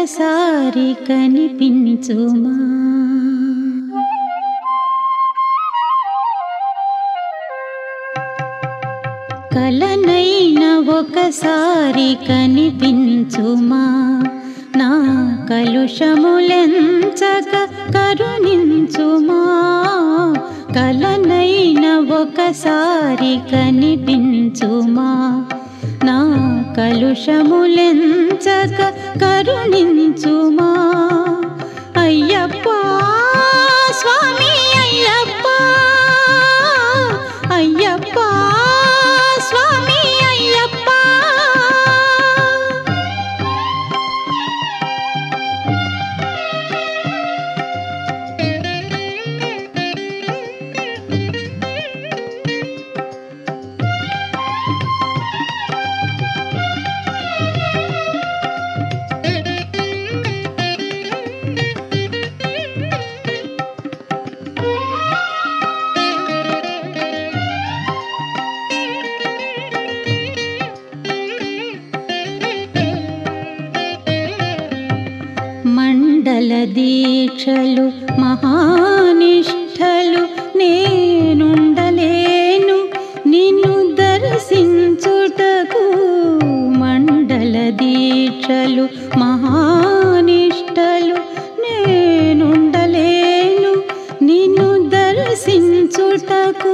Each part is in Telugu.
ఒకసారి కనిపించుమా కలనైన ఒకసారి కనిపించుమా నా కలుషములెంచక కరుణించుమా కలనైన ఒకసారి కనిపించుమా నా కలుషములెంచక కరుణించుమా అయ్యప్ప స్వామి అయ్యప్ప అయ్యప్ప స్వామి అయ్యప్ప మండల దీక్షలు మహానిష్టలు నేనుండలేను నిన్ను దర్శించుటకు మండల దీక్షలు మహానిష్టలు నేనుండలేను నిన్ను దర్శించుటకు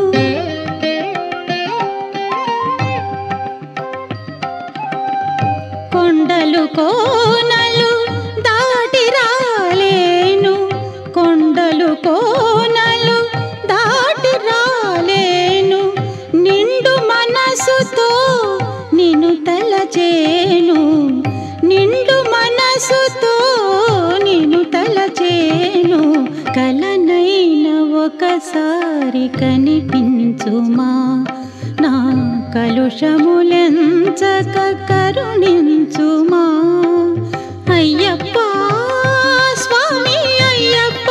కొండలు కోనలు దాటి రాలేను కొండలు కోనలు దాటి రాలేను నిండు మనసుతో నిన్ను తలచేను నిండు మనసుతో నిన్ను తలచేను కలనైన ఒకసారి కనిపించుమా నా కలుషములెంచక కరుణించుమా అయ్యప్ప స్వామి అయ్యప్ప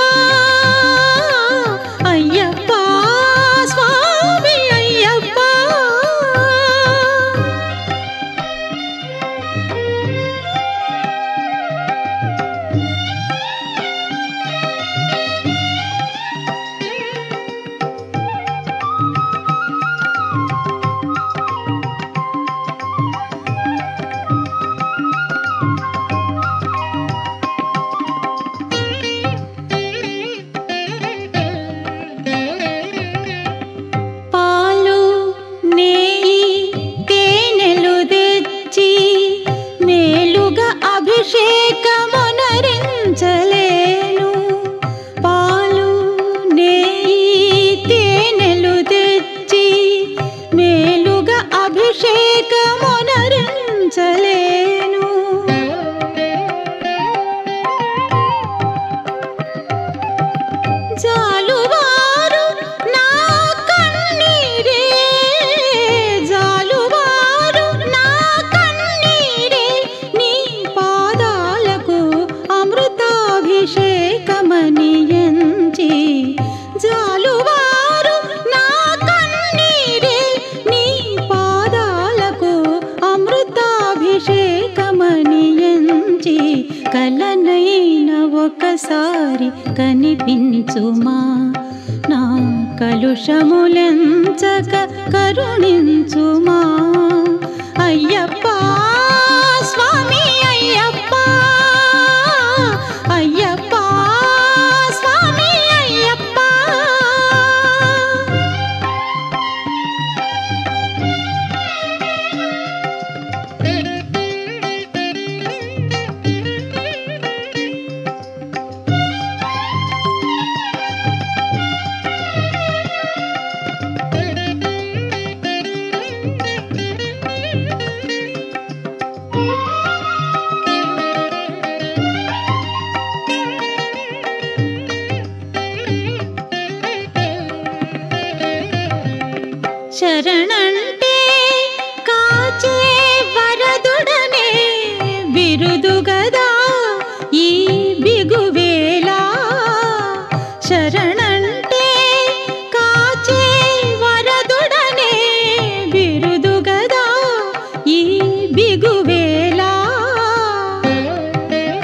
అయ్యప్ప స్వామి అయ్యప్ప పాలు నెయ్యి తేనెలు తెచ్చి మేలుగా అభిషేకమునరించలేను పాలు నెయ్యి తేనెలు తెచ్చి మేలుగా అభిషేకమునరించలేను జాలువారు నా కన్నీరే జాలువారు నా కన్నీరే నీ పాదాలకు అమృతాభిషేకమని ఎంచి జాలువారు నా కన్నీరే నీ పాదాలకు అమృతాభిషేకమని ఎంచి కలనైన ఒకసారి కనిపించుమా నా కలుషములెంచక కరుణించుమా అయ్యప్ప స్వామి అయ్యప్ప అయ్యప్ప స్వామి అయ్యప్ప శరణంటే కాచే వరదుడనే బిరుదు గదా ఈ బిగువేలా శరణంటే కాచే వరదుడనే బిరుదు గదా ఈ బిగువేలా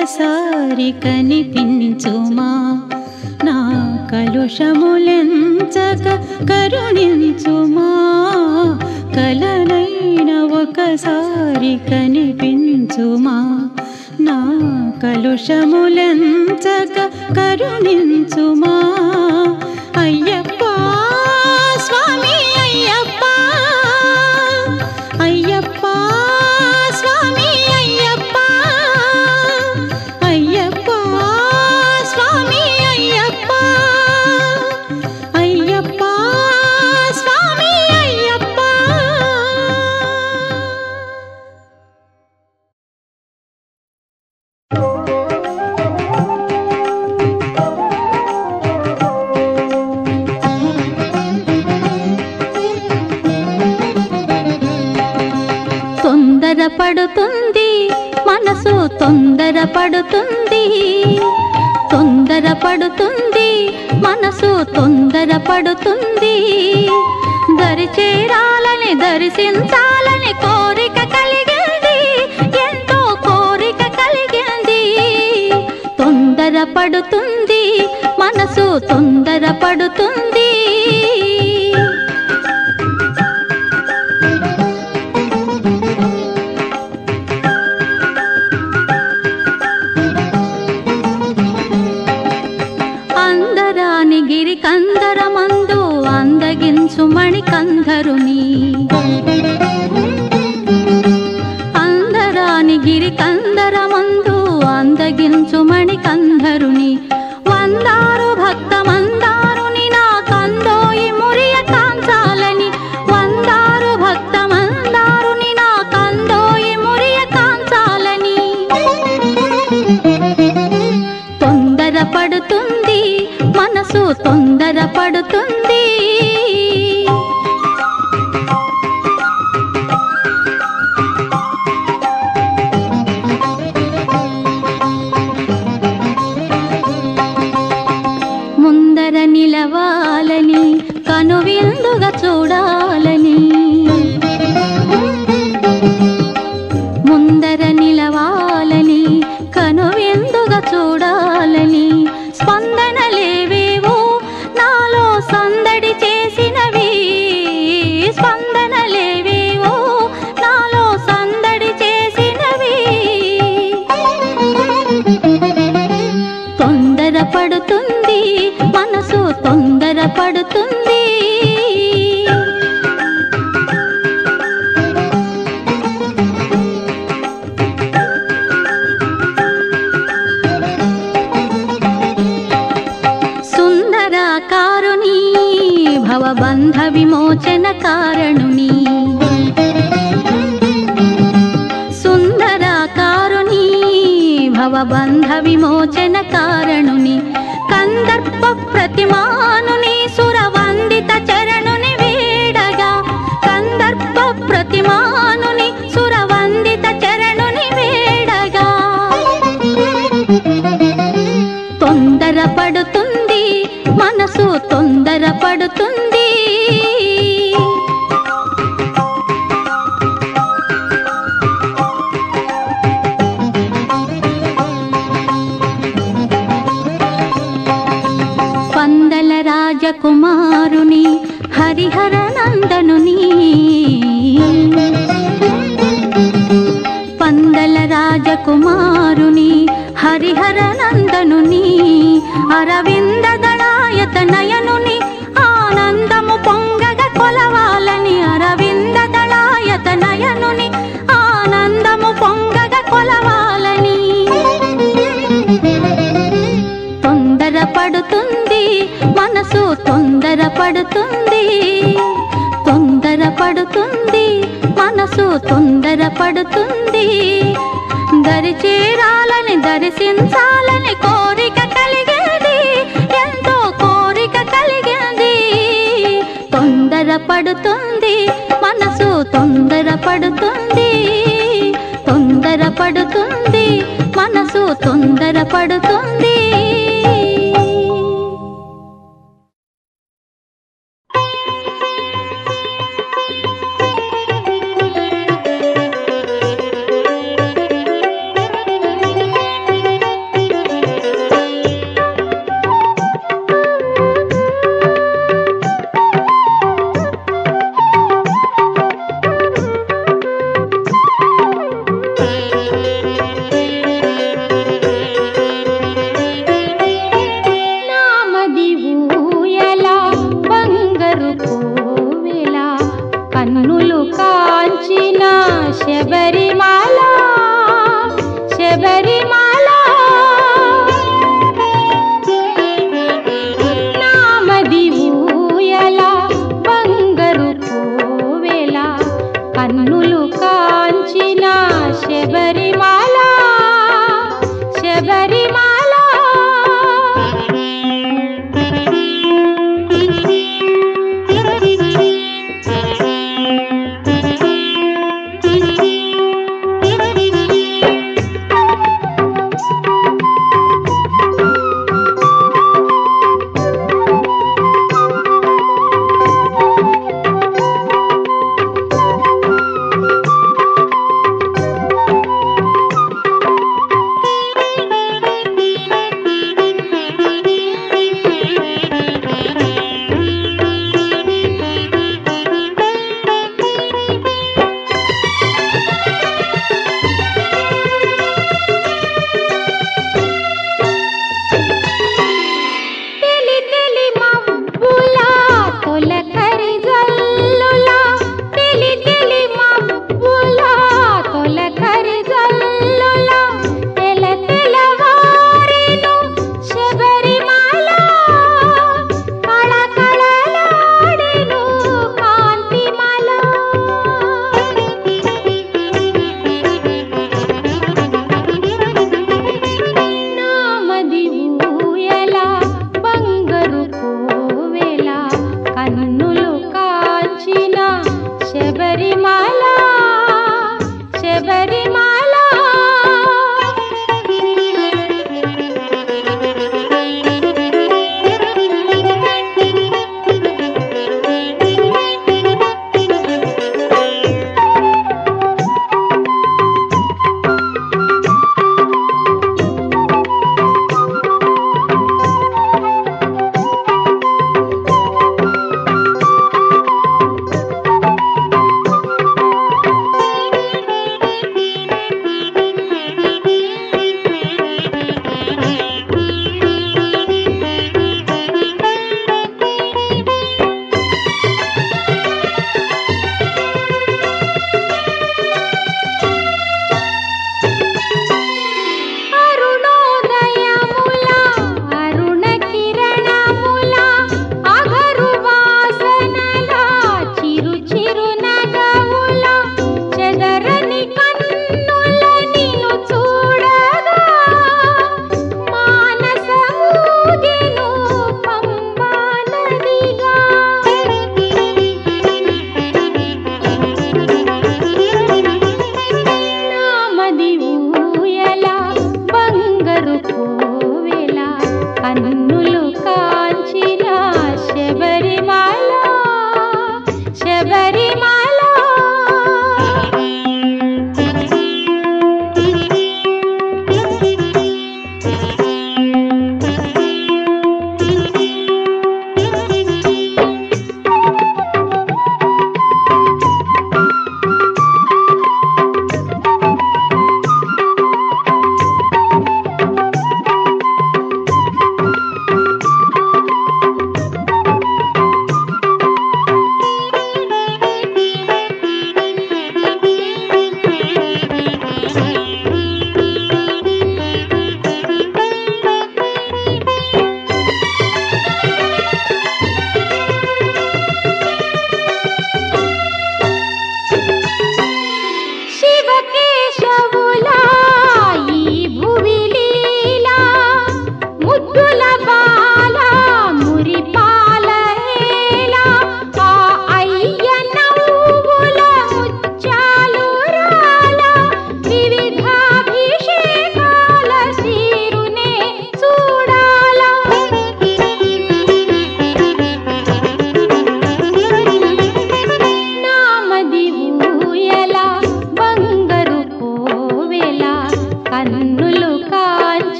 ఒకసారి కనిపించుమా నా కలుషములెంచక కరుణించుమా కలనైన ఒకసారి కనిపించుమా నా కలుషములెంచక కరుణించుమా అయ్యప్ప స్వామి అయ్యప్ప అయ్యప్ప స్వామి అయ్యప్ప అయ్యప్ప స్వామి అయ్యప్ప అయ్యప్ప స్వామి అయ్యప్ప తొందరపడుతుంది మనసు తొందరపడుతుంది తొందరపడుతుంది మనసు తొందరపడుతుంది దరి చేరాలని దర్శించాలని కోరిక కలిగింది ఎంతో కోరిక కలిగింది తొందరపడుతుంది మనసు తొందరపడుతుంది అందరాని గిరి కందరమందు అందగించు మణి కందరుని అందరాని గిరి కందరమందు అందగించు మణి కందరుని వందారు భక్త మందారుని నా కందోయి మురియ కాంచాలని వందారు భక్త మందారుని నా కందోయి మురియ కాంచాలని తొందరపడుతుంది మనసు తొందరపడుతుంది ముందర నిలవాలని కనువిందుగా చూడాలని ముందర నిలవాలని కనువిందుగా చూడాలని స్పందనలేవేవో నాలో సందడి చేసినవి స్పందనలేవేవో నాలో సందడి చేసినవి తొందరపడుతుంది మనసు తొందరపడుతుంది సుందరాకారుని భవబంధ విమోచన కారణుని సుందరాకారుని భవబంధ విమోచన కారణుని కందర్ప ప్రతిమానుని సురవందిత చరణుని వీడగా కందర్ప ప్రతిమానుని సురవందిత చరణుని వీడగా తొందరపడుతుంది మనసు తొందరపడుతుంది పందల రాజకుమారుని హరిహర నందనుని పందల రాజకుమారుని హరిహర నందనుని అరవింద దళాయత నయనుని ఆనందము పొంగగ కొలవాలని అరవింద దళాయత నయనుని ఆనందము పొంగగ కొలవాలని తొందరపడుతుంది మనసు తొందరపడుతుంది తొందరపడుతుంది మనసు తొందరపడుతుంది దరి చేరాలని దర్శించాలని కోరిక కలిగింది ఎంతో కోరిక కలిగింది తొందరపడుతుంది మనసు తొందరపడుతుంది తొందరపడుతుంది మనసు తొందరపడుతుంది శబరిమాల శబరిమాల నామది ఊయల బంగారు పూవెల కన్నులు కాంచిన శబరిమాల శబరిమాల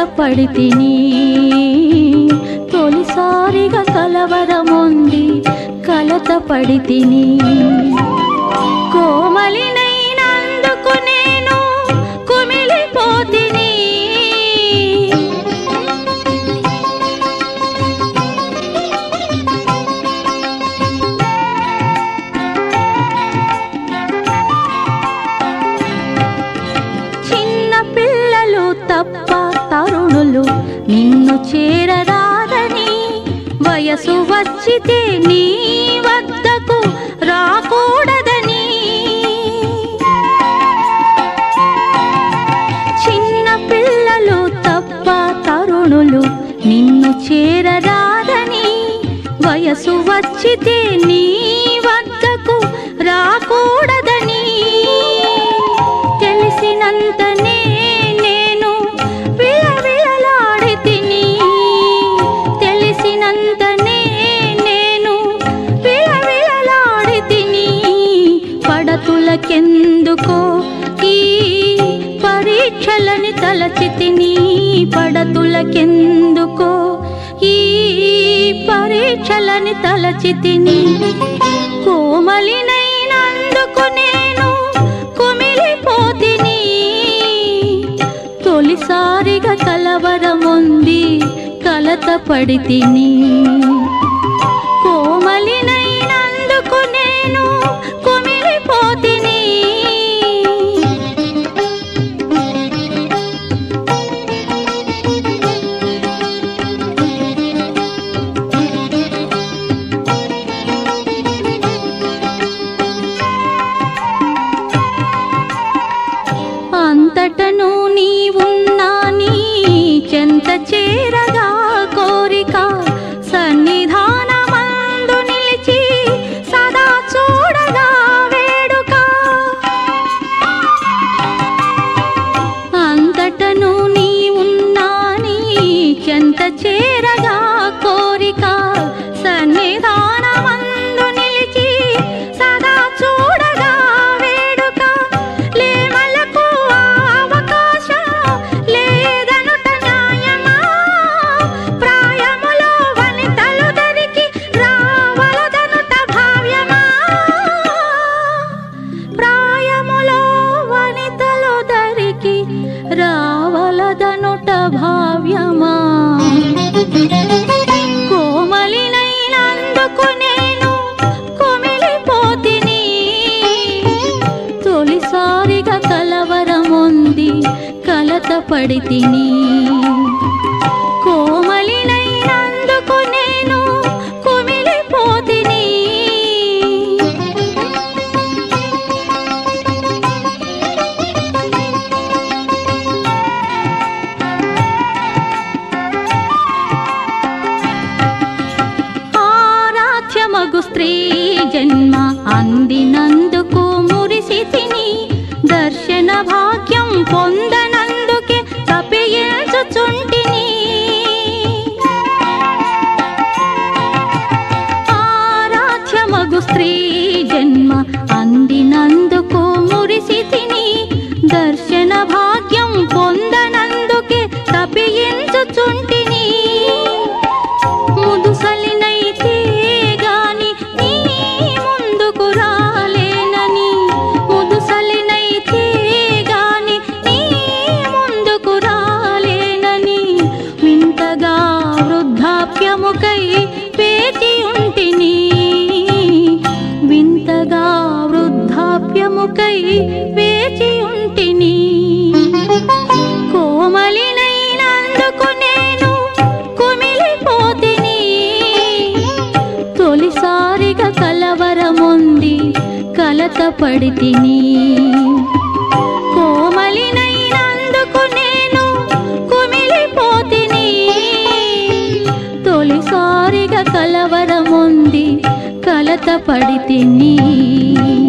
పడితిని తొలిసారిగా కలవరముంది కలత పడితిని కోమలినైనందుకు నేను కుమిలిపోతిని చిన్న పిల్లలు తప్ప తరుణులు నిన్ను చేరరాదని వయసు వచ్చితే నీ వద్దకు రాకూడదని చిన్న పిల్లలు తప్ప తరుణులు నిన్ను చేరరాదని వయసు వచ్చితే నీ వద్దకు రాకూడదని తెలిసినంతనే నేను విలవిలలాడి తిని తెలిసినంతనే నేను విలవిలలాడి తిని పడతులకెందుకో ఈ పరీక్షలని తలచి తిని పడతులకెందుకో ఈ పరీక్షలని తలచి తిని కోమలినైనందుకు నేను కుమిలిపోతిని తొలిసారిగా కలవరముంది కలత పడి తిని కోమలినైనందుకు నేను కుమిలిపోతిని అంతటను నీవున్నా నీ చెంత చేరగా కోరిక సన్నిధానమందు నిలిచి సదా చూడగా వేడుక అంతటను నీవున్నా నీ చెంత చేరగా కోరిక సన్నిధానమందు నిలిచి సదా చూడగా వేడుక లేమలకు అవకాశం లేదనుట న్యాయమా ప్రాయములో వనితలు దరికి రావలదనుట భావ్యమా ప్రాయములో వనితలు దరికి రావలదనుట భావ్యమా కోమలినైనందుకు నేను కుమిలిపోతిని తొలిసారిగా కలవరముంది కలత పడి తిని కోమలినైనందుకు నేను కుమిలిపోతిని ఆరాధ్యమగు స్త్రీ జన్మ అందినందుకు మురిసి తిని దర్శన భాగ్యం పొందనందుకే తప్పియేచుచుంటిని ఆరాధ్యమగు స్త్రీ జన్మ అందినందుకు మురిసి తిని దర్శన భాగ్యం పొందనందుకే తప్పియించుచుంటిని ముదుసలినైతే గాని నీ ముందుకు రాలేనని ముదుసలినైతే గాని నీ ముందుకు రాలేనని వింతగా వృద్ధాప్యముకై వేచి ఉంటిని వింతగా వృద్ధాప్యముకై వేచి ఉంటిని కోమలినైనందుకు నేను కుమిలిపోతిని తొలిసారిగా కలవరముంది కలత పడి తిని కోమలినైనందుకు నేను కుమిలిపోతిని తొలిసారిగా కలవరముంది కలత పడి తిని